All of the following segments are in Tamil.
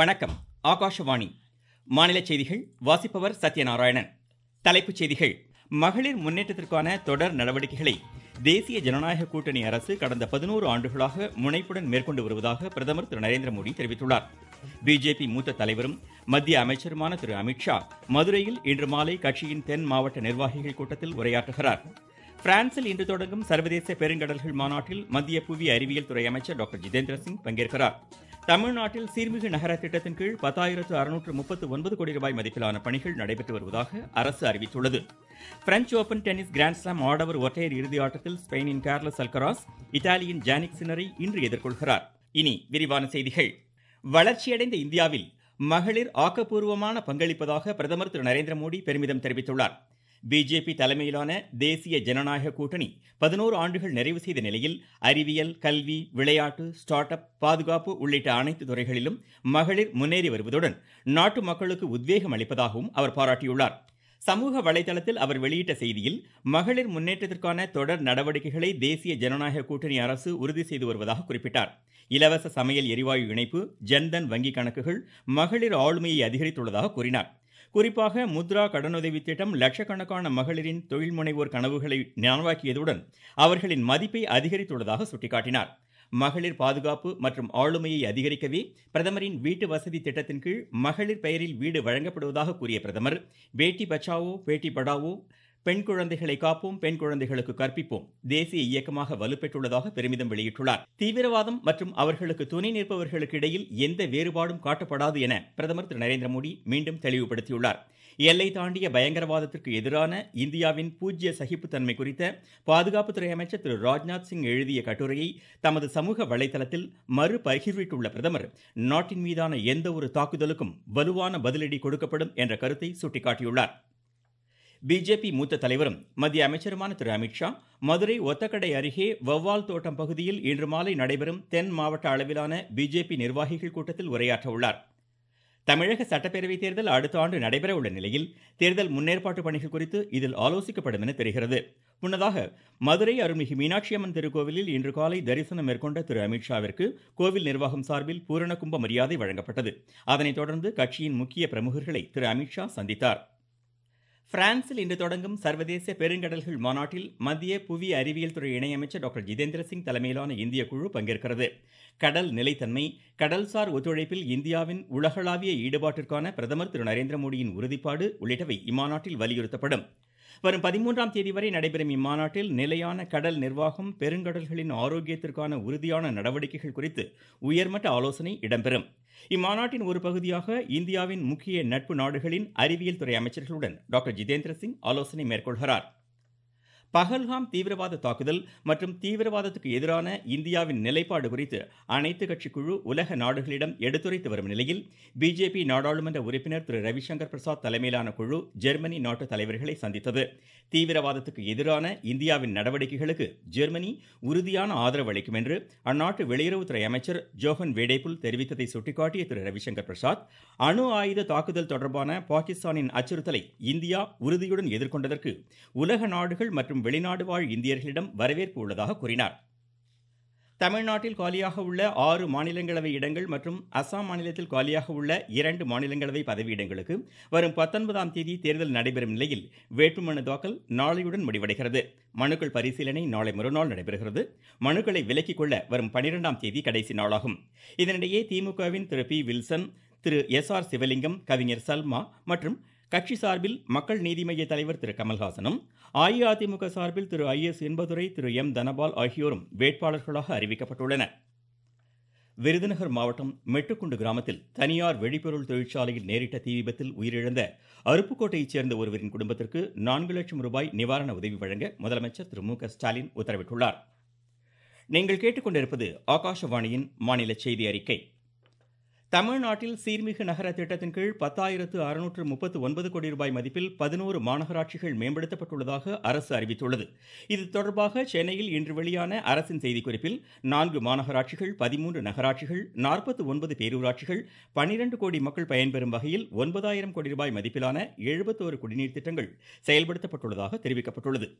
வணக்கம் ஆகாஷவாணி மாநில செய்திகள் வாசிப்பவர் சத்யநாராயணன் தலைப்புச் செய்திகள் மகளிர் முன்னேற்றத்திற்கான தொடர் நடவடிக்கைகளை தேசிய ஜனநாயக கூட்டணி அரசு கடந்த பதினோரு ஆண்டுகளாக முனைப்புடன் மேற்கொண்டு வருவதாக பிரதமர் திரு நரேந்திர மோடி தெரிவித்துள்ளார் பிஜேபி மூத்த தலைவரும் மத்திய அமைச்சருமான திரு அமித்ஷா மதுரையில் இன்று மாலை கட்சியின் தென் மாவட்ட நிர்வாகிகள் கூட்டத்தில் உரையாற்றுகிறார் பிரான்சில் இன்று தொடங்கும் சர்வதேச பெருங்கடல்கள் மாநாட்டில் மத்திய புவி அறிவியல் துறை அமைச்சர் டாக்டர் ஜிதேந்திர சிங் பங்கேற்கிறார் தமிழ்நாட்டில் சீர்மிகு நகர திட்டத்தின் கீழ் பத்தாயிரத்து அறுநூற்று முப்பத்து ஒன்பது கோடி ரூபாய் மதிப்பிலான பணிகள் நடைபெற்று வருவதாக அரசு அறிவித்துள்ளது பிரெஞ்ச் ஓபன் டென்னிஸ் கிராண்ட்ஸ்லாம் ஆடவர் ஒற்றையர் இறுதி ஆட்டத்தில் ஸ்பெயினின் கார்லஸ் அல்கராஸ் இத்தாலியின் ஜானிக் சின்னரை இன்று எதிர்கொள்கிறார் இனி விரிவான செய்திகள் வளர்ச்சியடைந்த இந்தியாவில் மகளிர் ஆக்கப்பூர்வமான பங்களிப்பதாக பிரதமர் திரு நரேந்திர மோடி பெருமிதம் தெரிவித்துள்ளார் பிஜேபி தலைமையிலான தேசிய ஜனநாயக கூட்டணி பதினோரு ஆண்டுகள் நிறைவு செய்த நிலையில் அறிவியல் கல்வி விளையாட்டு ஸ்டார்ட் அப் பாதுகாப்பு உள்ளிட்ட அனைத்து துறைகளிலும் மகளிர் முன்னேறி வருவதுடன் நாட்டு மக்களுக்கு உத்வேகம் அளிப்பதாகவும் அவர் பாராட்டியுள்ளார் சமூக வலைதளத்தில் அவர் வெளியிட்ட செய்தியில் மகளிர் முன்னேற்றத்திற்கான தொடர் நடவடிக்கைகளை தேசிய ஜனநாயக கூட்டணி அரசு உறுதி செய்து வருவதாக குறிப்பிட்டார் இலவச சமையல் எரிவாயு இணைப்பு ஜன்தன் வங்கி கணக்குகள் மகளிர் ஆளுமையை அதிகரித்துள்ளதாக கூறினார் குறிப்பாக முத்ரா கடனுதவி திட்டம் லட்சக்கணக்கான மகளிரின் தொழில் முனைவோர் கனவுகளை நனவாக்கியதுடன் அவர்களின் மதிப்பை அதிகரித்துள்ளதாக சுட்டிக்காட்டினார் மகளிர் பாதுகாப்பு மற்றும் ஆளுமையை அதிகரிக்கவே பிரதமரின் வீட்டு வசதி திட்டத்தின் கீழ் மகளிர் பெயரில் வீடு வழங்கப்படுவதாக கூறிய பிரதமர் பேட்டி பச்சாவோ பேட்டி படாவோ பெண் குழந்தைகளை காப்போம் பெண் குழந்தைகளுக்கு கற்பிப்போம் தேசிய இயக்கமாக வலுப்பெற்றுள்ளதாக பெருமிதம் வெளியிட்டுள்ளார் தீவிரவாதம் மற்றும் அவர்களுக்கு துணை நிற்பவர்களுக்கு இடையில் எந்த வேறுபாடும் காட்டப்படாது என பிரதமர் திரு நரேந்திர மோடி மீண்டும் தெளிவுபடுத்தியுள்ளார் எல்லை தாண்டிய பயங்கரவாதத்திற்கு எதிரான இந்தியாவின் பூஜ்ய சகிப்புத்தன்மை குறித்த பாதுகாப்புத்துறை அமைச்சர் திரு ராஜ்நாத் சிங் எழுதிய கட்டுரையை தமது சமூக வலைதளத்தில் மறு பகிர்விட்டுள்ள பிரதமர் நாட்டின் மீதான எந்த ஒரு தாக்குதலுக்கும் வலுவான பதிலடி கொடுக்கப்படும் என்ற கருத்தை சுட்டிக்காட்டியுள்ளார் பிஜேபி மூத்த தலைவரும் மத்திய அமைச்சருமான திரு அமித்ஷா மதுரை ஒத்தக்கடை அருகே வவ்வால் தோட்டம் பகுதியில் இன்று மாலை நடைபெறும் தென் மாவட்ட அளவிலான பிஜேபி நிர்வாகிகள் கூட்டத்தில் உரையாற்ற உள்ளார் தமிழக சட்டப்பேரவை தேர்தல் அடுத்த ஆண்டு நடைபெற உள்ள நிலையில் தேர்தல் முன்னேற்பாட்டு பணிகள் குறித்து இதில் ஆலோசிக்கப்படும் என தெரிகிறது முன்னதாக மதுரை அருள்மிகு மீனாட்சி அம்மன் திருக்கோவிலில் இன்று காலை தரிசனம் மேற்கொண்ட திரு அமித்ஷாவிற்கு கோவில் நிர்வாகம் சார்பில் பூரண கும்ப மரியாதை வழங்கப்பட்டது அதனைத் தொடர்ந்து கட்சியின் முக்கிய பிரமுகர்களை திரு அமித்ஷா சந்தித்தார் பிரான்சில் இன்று தொடங்கும் சர்வதேச பெருங்கடல்கள் மாநாட்டில் மத்திய புவி அறிவியல் துறை இணையமைச்சர் டாக்டர் ஜிதேந்திர சிங் தலைமையிலான இந்திய குழு பங்கேற்கிறது கடல் நிலைத்தன்மை கடல்சார் ஒத்துழைப்பில் இந்தியாவின் உலகளாவிய ஈடுபாட்டிற்கான பிரதமர் திரு நரேந்திர மோடியின் உறுதிப்பாடு உள்ளிட்டவை இம்மாநாட்டில் வலியுறுத்தப்படும் வரும் பதிமூன்றாம் தேதி வரை நடைபெறும் இம்மாநாட்டில் நிலையான கடல் நிர்வாகம் பெருங்கடல்களின் ஆரோக்கியத்திற்கான உறுதியான நடவடிக்கைகள் குறித்து உயர்மட்ட ஆலோசனை இடம்பெறும் இம்மாநாட்டின் ஒரு பகுதியாக இந்தியாவின் முக்கிய நட்பு நாடுகளின் அறிவியல் துறை அமைச்சர்களுடன் டாக்டர் ஜிதேந்திர சிங் ஆலோசனை மேற்கொள்கிறார் பகல்காம் தீவிரவாத தாக்குதல் மற்றும் தீவிரவாதத்துக்கு எதிரான இந்தியாவின் நிலைப்பாடு குறித்து அனைத்து கட்சி குழு உலக நாடுகளிடம் எடுத்துரைத்து வரும் நிலையில் பிஜேபி நாடாளுமன்ற உறுப்பினர் திரு ரவிசங்கர் பிரசாத் தலைமையிலான குழு ஜெர்மனி நாட்டு தலைவர்களை சந்தித்தது தீவிரவாதத்துக்கு எதிரான இந்தியாவின் நடவடிக்கைகளுக்கு ஜெர்மனி உறுதியான ஆதரவு அளிக்கும் என்று அந்நாட்டு வெளியுறவுத்துறை அமைச்சர் ஜோஹன் வேடேபுல் தெரிவித்ததை சுட்டிக்காட்டிய திரு ரவிசங்கர் பிரசாத் அணு ஆயுத தாக்குதல் தொடர்பான பாகிஸ்தானின் அச்சுறுத்தலை இந்தியா உறுதியுடன் எதிர்கொண்டதற்கு உலக நாடுகள் மற்றும் வெளிநாடு வாழ் இந்தியர்களிடம் வரவேற்பு உள்ளதாக கூறினார் தமிழ்நாட்டில் காலியாக உள்ள ஆறு மாநிலங்களவை இடங்கள் மற்றும் அசாம் மாநிலத்தில் காலியாக உள்ள இரண்டு மாநிலங்களவை பதவியிடங்களுக்கு வரும் பத்தொன்பதாம் தேதி தேர்தல் நடைபெறும் நிலையில் வேட்புமனு தாக்கல் நாளையுடன் முடிவடைகிறது மனுக்கள் பரிசீலனை நாளை மறுநாள் நடைபெறுகிறது மனுக்களை விலக்கிக் கொள்ள வரும் பனிரெண்டாம் தேதி கடைசி நாளாகும் இதனிடையே திமுகவின் திரு பி வில்சன் திரு எஸ் ஆர் சிவலிங்கம் கவிஞர் சல்மா மற்றும் கட்சி சார்பில் மக்கள் நீதி மய்ய தலைவர் திரு கமல்ஹாசனும் அஇஅதிமுக சார்பில் திரு ஐ எஸ் என்பதுரை திரு எம் தனபால் ஆகியோரும் வேட்பாளர்களாக அறிவிக்கப்பட்டுள்ளனர் விருதுநகர் மாவட்டம் மெட்டுக்குண்டு கிராமத்தில் தனியார் வெடிபொருள் தொழிற்சாலையில் நேரிட்ட தீ விபத்தில் உயிரிழந்த அருப்புக்கோட்டையைச் சேர்ந்த ஒருவரின் குடும்பத்திற்கு நான்கு லட்சம் ரூபாய் நிவாரண உதவி வழங்க முதலமைச்சர் திரு மு க ஸ்டாலின் உத்தரவிட்டுள்ளார் நீங்கள் கேட்டுக்கொண்டிருப்பது ஆகாஷவாணியின் மாநில செய்தி அறிக்கை தமிழ்நாட்டில் சீர்மிகு நகர திட்டத்தின் கீழ் பத்தாயிரத்து அறுநூற்று முப்பத்து ஒன்பது கோடி ரூபாய் மதிப்பில் பதினோரு மாநகராட்சிகள் மேம்படுத்தப்பட்டுள்ளதாக அரசு அறிவித்துள்ளது இது தொடர்பாக சென்னையில் இன்று வெளியான அரசின் செய்திக்குறிப்பில் நான்கு மாநகராட்சிகள் பதிமூன்று நகராட்சிகள் நாற்பத்தி ஒன்பது பேரூராட்சிகள் பனிரெண்டு கோடி மக்கள் பயன்பெறும் வகையில் ஒன்பதாயிரம் கோடி ரூபாய் மதிப்பிலான எழுபத்தோரு குடிநீர் திட்டங்கள் செயல்படுத்தப்பட்டுள்ளதாக தெரிவிக்கப்பட்டுள்ளது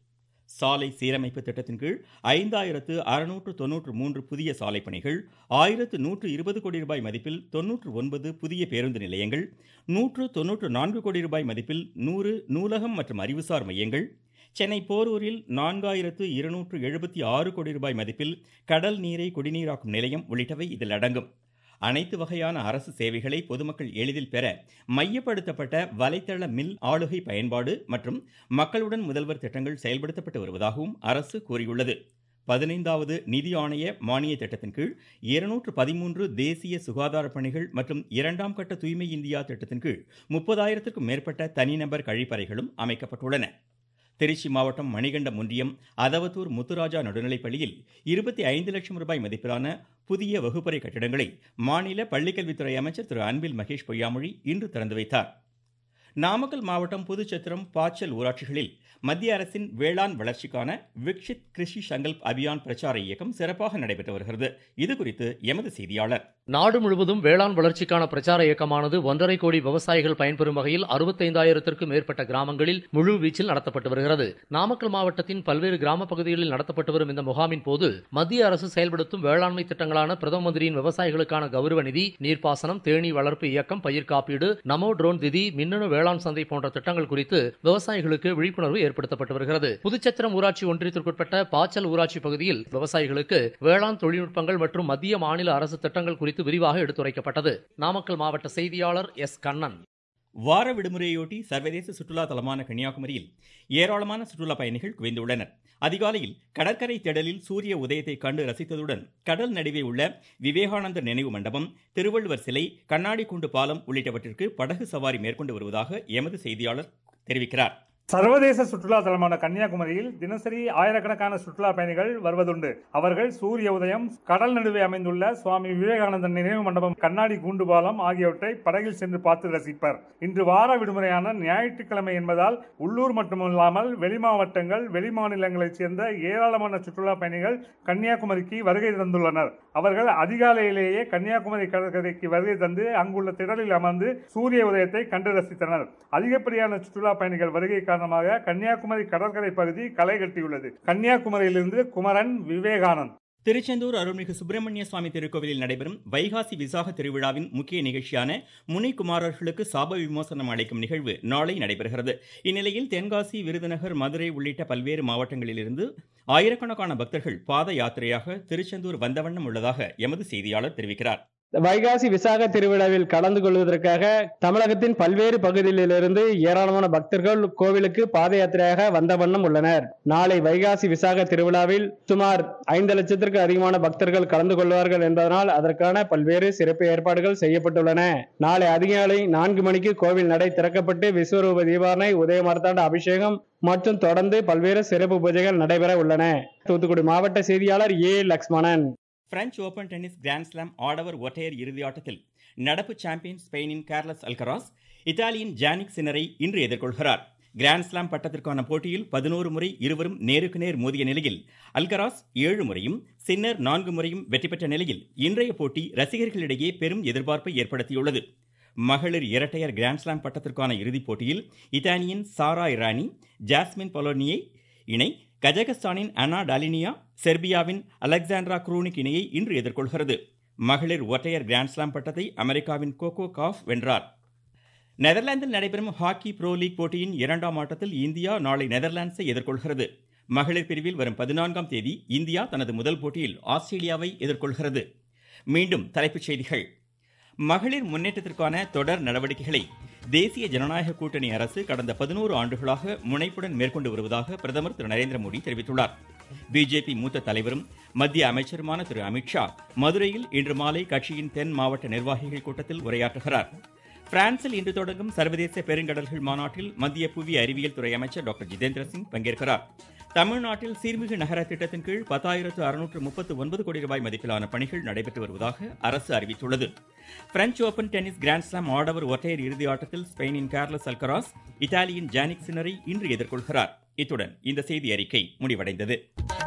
சாலை சீரமைப்பு திட்டத்தின் கீழ் ஐந்தாயிரத்து அறுநூற்று தொன்னூற்று மூன்று புதிய சாலை பணிகள் ஆயிரத்து நூற்று இருபது கோடி ரூபாய் மதிப்பில் தொன்னூற்று ஒன்பது புதிய பேருந்து நிலையங்கள் நூற்று தொன்னூற்று நான்கு கோடி ரூபாய் மதிப்பில் நூறு நூலகம் மற்றும் அறிவுசார் மையங்கள் சென்னை போரூரில் நான்காயிரத்து இருநூற்று எழுபத்தி ஆறு கோடி ரூபாய் மதிப்பில் கடல் நீரை குடிநீராக்கும் நிலையம் உள்ளிட்டவை இதில் அடங்கும் அனைத்து வகையான அரசு சேவைகளை பொதுமக்கள் எளிதில் பெற மையப்படுத்தப்பட்ட வலைத்தள மில் ஆளுகை பயன்பாடு மற்றும் மக்களுடன் முதல்வர் திட்டங்கள் செயல்படுத்தப்பட்டு வருவதாகவும் அரசு கூறியுள்ளது பதினைந்தாவது நிதி ஆணைய மானிய திட்டத்தின் கீழ் இருநூற்று பதிமூன்று தேசிய சுகாதார பணிகள் மற்றும் இரண்டாம் கட்ட தூய்மை இந்தியா திட்டத்தின் கீழ் முப்பதாயிரத்திற்கும் மேற்பட்ட தனிநபர் கழிப்பறைகளும் அமைக்கப்பட்டுள்ளன திருச்சி மாவட்டம் மணிகண்டம் ஒன்றியம் அதவத்தூர் முத்துராஜா நடுநிலைப்பள்ளியில் இருபத்தி ஐந்து லட்சம் ரூபாய் மதிப்பிலான புதிய வகுப்பறை கட்டிடங்களை மாநில பள்ளிக்கல்வித்துறை அமைச்சர் திரு அன்பில் மகேஷ் பொய்யாமொழி இன்று திறந்து வைத்தார் நாமக்கல் மாவட்டம் புதுச்சத்திரம் பாச்சல் ஊராட்சிகளில் மத்திய அரசின் வேளாண் வளர்ச்சிக்கான விக்ஷித் கிருஷி சங்கல்ப் அபியான் பிரச்சார இயக்கம் சிறப்பாக நடைபெற்று வருகிறது இது குறித்து எமது செய்தியாளர் நாடு முழுவதும் வேளாண் வளர்ச்சிக்கான பிரச்சார இயக்கமானது ஒன்றரை கோடி விவசாயிகள் பயன்பெறும் வகையில் அறுபத்தைந்தாயிரத்திற்கும் மேற்பட்ட கிராமங்களில் முழு வீச்சில் நடத்தப்பட்டு வருகிறது நாமக்கல் மாவட்டத்தின் பல்வேறு கிராம பகுதிகளில் நடத்தப்பட்டு வரும் இந்த முகாமின் போது மத்திய அரசு செயல்படுத்தும் வேளாண்மை திட்டங்களான பிரதம மந்திரியின் விவசாயிகளுக்கான கௌரவ நிதி நீர்ப்பாசனம் தேனி வளர்ப்பு இயக்கம் பயிர் காப்பீடு நமோ ட்ரோன் திதி மின்னணு வேளாண் சந்தை போன்ற திட்டங்கள் குறித்து விவசாயிகளுக்கு விழிப்புணர்வு ஏற்படுத்தப்பட்டு வருகிறது புதுச்சத்திரம் ஊராட்சி ஒன்றியத்திற்குட்பட்ட பாச்சல் ஊராட்சி பகுதியில் விவசாயிகளுக்கு வேளாண் தொழில்நுட்பங்கள் மற்றும் மத்திய மாநில அரசு திட்டங்கள் குறித்து விரிவாக எடுத்துரைக்கப்பட்டது நாமக்கல் மாவட்ட செய்தியாளர் எஸ் கண்ணன் வார விடுமுறையொட்டி சர்வதேச சுற்றுலா தலமான கன்னியாகுமரியில் ஏராளமான சுற்றுலா பயணிகள் குவிந்துள்ளனர் அதிகாலையில் கடற்கரை திடலில் சூரிய உதயத்தை கண்டு ரசித்ததுடன் கடல் நடுவே உள்ள விவேகானந்தர் நினைவு மண்டபம் திருவள்ளுவர் சிலை கண்ணாடி குண்டு பாலம் உள்ளிட்டவற்றிற்கு படகு சவாரி மேற்கொண்டு வருவதாக எமது செய்தியாளர் தெரிவிக்கிறார் சர்வதேச சுற்றுலா தலமான கன்னியாகுமரியில் தினசரி ஆயிரக்கணக்கான சுற்றுலா பயணிகள் வருவதுண்டு அவர்கள் சூரிய உதயம் கடல் நடுவே அமைந்துள்ள சுவாமி விவேகானந்தன் நினைவு மண்டபம் கண்ணாடி கூண்டு பாலம் ஆகியவற்றை படகில் சென்று பார்த்து ரசிப்பர் இன்று வார விடுமுறையான ஞாயிற்றுக்கிழமை என்பதால் உள்ளூர் மட்டுமல்லாமல் வெளிமாவட்டங்கள் வெளிமாநிலங்களைச் சேர்ந்த ஏராளமான சுற்றுலா பயணிகள் கன்னியாகுமரிக்கு வருகை தந்துள்ளனர் அவர்கள் அதிகாலையிலேயே கன்னியாகுமரி கடற்கரைக்கு வருகை தந்து அங்குள்ள திடலில் அமர்ந்து சூரிய உதயத்தை கண்டு ரசித்தனர் அதிகப்படியான சுற்றுலா பயணிகள் வருகை காரணமாக கன்னியாகுமரி கடற்கரை பகுதி களை கட்டியுள்ளது கன்னியாகுமரியிலிருந்து குமரன் விவேகானந்த் திருச்செந்தூர் அருள்மிகு சுப்பிரமணிய சுவாமி திருக்கோவிலில் நடைபெறும் வைகாசி விசாக திருவிழாவின் முக்கிய நிகழ்ச்சியான முனிக்குமாரர்களுக்கு சாப விமோசனம் அளிக்கும் நிகழ்வு நாளை நடைபெறுகிறது இந்நிலையில் தென்காசி விருதுநகர் மதுரை உள்ளிட்ட பல்வேறு மாவட்டங்களிலிருந்து ஆயிரக்கணக்கான பக்தர்கள் பாத யாத்திரையாக திருச்செந்தூர் வந்தவண்ணம் உள்ளதாக எமது செய்தியாளர் தெரிவிக்கிறார் வைகாசி விசாக திருவிழாவில் கலந்து கொள்வதற்காக தமிழகத்தின் பல்வேறு பகுதிகளிலிருந்து ஏராளமான பக்தர்கள் கோவிலுக்கு பாத யாத்திரையாக வந்த வண்ணம் உள்ளனர் நாளை வைகாசி விசாக திருவிழாவில் சுமார் ஐந்து லட்சத்திற்கு அதிகமான பக்தர்கள் கலந்து கொள்வார்கள் என்பதனால் அதற்கான பல்வேறு சிறப்பு ஏற்பாடுகள் செய்யப்பட்டுள்ளன நாளை அதிகாலை நான்கு மணிக்கு கோவில் நடை திறக்கப்பட்டு விஸ்வரூப தீபாரணை உதயமார்த்தாண்ட அபிஷேகம் மற்றும் தொடர்ந்து பல்வேறு சிறப்பு பூஜைகள் நடைபெற உள்ளன தூத்துக்குடி மாவட்ட செய்தியாளர் A Lakshmanan French open tennis grand slam ஆடவர் ஒற்றையர் இறுதி ஆட்டத்தில் நடப்பு சாம்பியன் ஸ்பெயினின் கார்லஸ் அல்கராஸ் இத்தாலியின் ஜானிக் சின்னரை இன்று எதிர்கொள்கிறார் கிராண்ட் ஸ்லாம் பட்டத்திற்கான போட்டியில் பதினோரு முறை இருவரும் நேருக்கு நேர் மோதிய நிலையில் அல்கராஸ் ஏழு முறையும் சின்னர் நான்கு முறையும் வெற்றி பெற்ற நிலையில் இன்றைய போட்டி ரசிகர்களிடையே பெரும் எதிர்பார்ப்பை ஏற்படுத்தியுள்ளது மகளிர் இரட்டையர் கிராண்ட் ஸ்லாம் பட்டத்திற்கான இறுதிப் போட்டியில் இத்தாலியின் சாரா இரானி ஜாஸ்மின் பொலோனியை இணை கஜகஸ்தானின் அனா டாலினியா செர்பியாவின் அலெக்சாண்ட்ரா குரூனிக் இணையை இன்று எதிர்கொள்கிறது மகளிர் ஒற்றையர் கிராண்ட் ஸ்லாம் பட்டத்தை அமெரிக்காவின் கோகோ காஃப் வென்றார் நெதர்லாந்தில் நடைபெறும் ஹாக்கி ப்ரோ லீக் போட்டியின் இரண்டாம் ஆட்டத்தில் இந்தியா நாளை நெதர்லாண்ட்ஸை எதிர்கொள்கிறது மகளிர் பிரிவில் வரும் பதினான்காம் தேதி இந்தியா தனது முதல் போட்டியில் ஆஸ்திரேலியாவை எதிர்கொள்கிறது மீண்டும் தலைப்புச் செய்திகள் மகளிர் முன்னேற்றத்திற்கான தொடர் நடவடிக்கைகளை தேசிய ஜனநாயக கூட்டணி அரசு கடந்த பதினோரு ஆண்டுகளாக முனைப்புடன் மேற்கொண்டு வருவதாக பிரதமர் திரு நரேந்திர மோடி தெரிவித்துள்ளார் பிஜேபி மூத்த தலைவரும் மத்திய அமைச்சருமான திரு அமித்ஷா மதுரையில் இன்று மாலை கட்சியின் தென் மாவட்ட நிர்வாகிகள் கூட்டத்தில் உரையாற்றுகிறார் பிரான்சில் இன்று தொடங்கும் சர்வதேச பெருங்கடல்கள் மாநாட்டில் மத்திய புவி அறிவியல் துறை அமைச்சர் டாக்டர் ஜிதேந்திர சிங் பங்கேற்கிறார் தமிழ்நாட்டில் சீர்மிகு நகர திட்டத்தின் கீழ் பத்தாயிரத்து அறுநூற்று முப்பத்து ஒன்பது கோடி ரூபாய் மதிப்பிலான பணிகள் நடைபெற்று வருவதாக அரசு அறிவித்துள்ளது பிரெஞ்ச் ஓபன் டென்னிஸ் கிராண்ட்ஸ்லாம் ஆடவர் ஒற்றையர் இறுதி ஆட்டத்தில் ஸ்பெயினின் கார்லஸ் அல்கராஸ் இத்தாலியின் ஜானிக் சின்னரை இன்று எதிர்கொள்கிறார் இத்துடன் இந்த செய்தி அறிக்கை முடிவடைந்தது